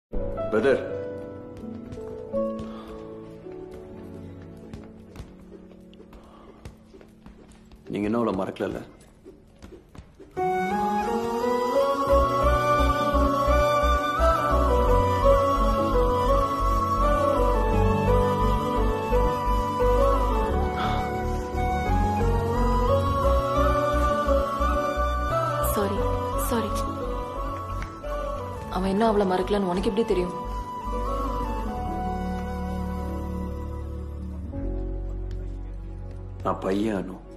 brother நீங்க இன்னும் அவளை மறக்கல சாரி சாரி அவன் என்ன அவளை மறக்கலன்னு உனக்கு எப்படி தெரியும் நான் பையன் அனு